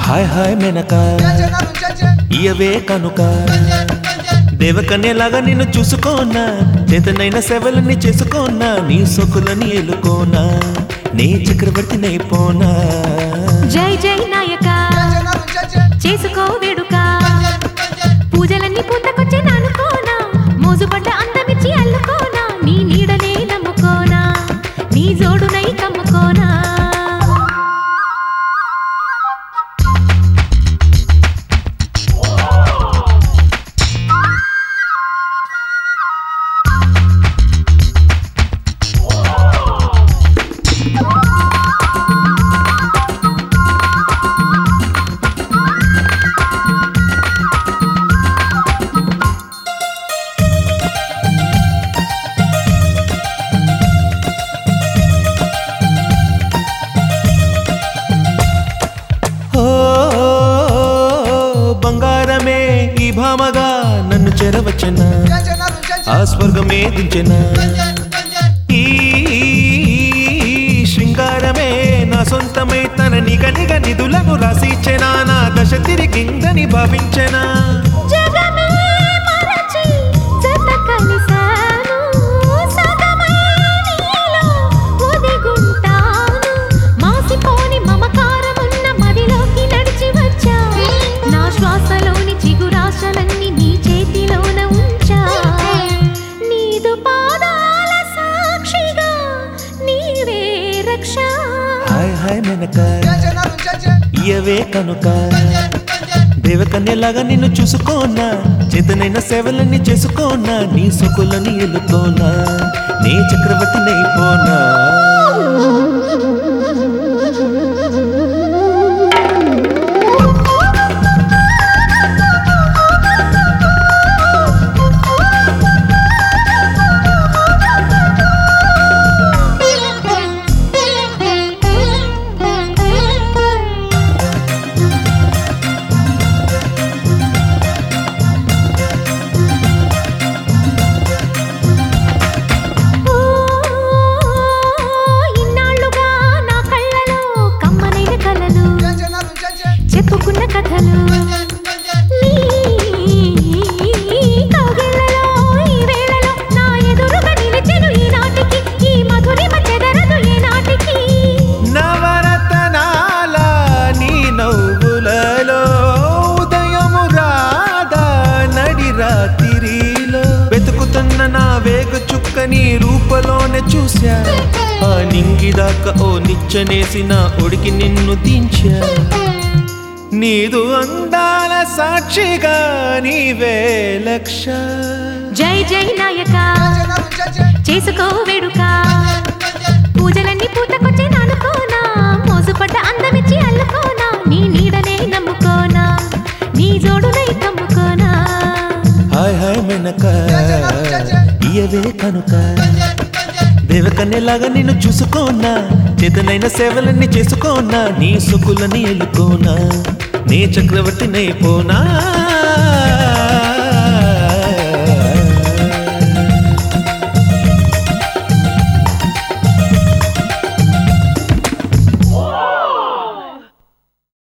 hi hi మెనక ఇయవే కనుక దేవకన్యలాగా నిన్ను చూసుకోనా చేతనైన సేవలని చేసుకోనా నీ సొక్కులని ఎలుకోనా నీ చక్రవర్తినైపోనా జై జై నాయక చేసుకో వేడుక పూజలన్నీ పూతకొచ్చే నానుకోనా మోజుపడ్డ అందమిచ్చి అల్లుకోనా నీ నీడనే నమ్ముకోనా నీ జోడునై కమ్ముకోనా ఓ బంగారమే ఈ భామగా నన్ను చేరవచ్చనా ఆ స్వర్గమే దించెనా ఈ శృంగారమే నా సొంతమై తన నిగ నిగ నిధులను రాసిచ్చెనా నా దశ తిరిగిందని భావించెనా జగమే మరచి జత కలిసాను సగమై నీలో ఒదిగుంటాను మాసిపోని మమకారమున్న మదిలోకి నడిచి వచ్చా నా శ్వాసలోని చిగురాశలన్నీ నీ చేతిలోన ఉంచా నీదు పాదాల సాక్షిగా నీవే రక్ష హాయ్ హాయ్ మెనక ఇయవే కనుక దేవకన్యలాగా నిన్ను చూసుకోనా చేతనైన సేవలన్నీ చేసుకోనా నీ సొకులని ఎలుకోనా నీ చక్రవర్తినైపోనా ఓ ఇన్నాళ్ళుగా నా కళ్ళలో కమ్మనైన కలలు చెప్పుకున్న కథలు నీ కౌగిళ్ళలో ఈ వేళలో నా ఎదురుగా నిలిచెను ఈనాటికి ఈ మధురిమ చెదరదు ఏనాటికి నవరతనాల నీ నవ్వులలో ఉదయము రాదా నడి రాత్రిలో వెతుకుతున్న నా వేగ చుక్క నీ రూపలోనే చూశా ఆ నింగిదాకా ఓ నిచ్చనేసిన ఒడికి నిన్ను దించా నీదు అందాల సాక్షిగా నీవే లక్ష జై జై నాయక చేసుకో వేడుక పూజలన్నీ పూతకొచ్చే నానుకోనా మోసుపడ్డ అందమిచ్చి అల్లుకోనా నీ నీడనే నమ్ముకోనా నీ జోడునై కమ్ముకోనా హాయ్ హాయ్ మెనక ఇయవే కనుక దేవకన్యలాగా నిన్ను చూసుకోనా చేతనైన సేవలన్నీ చేసుకోనా నీ సుకులని ఎలుకోనా నీ చక్రవర్తినైపోనా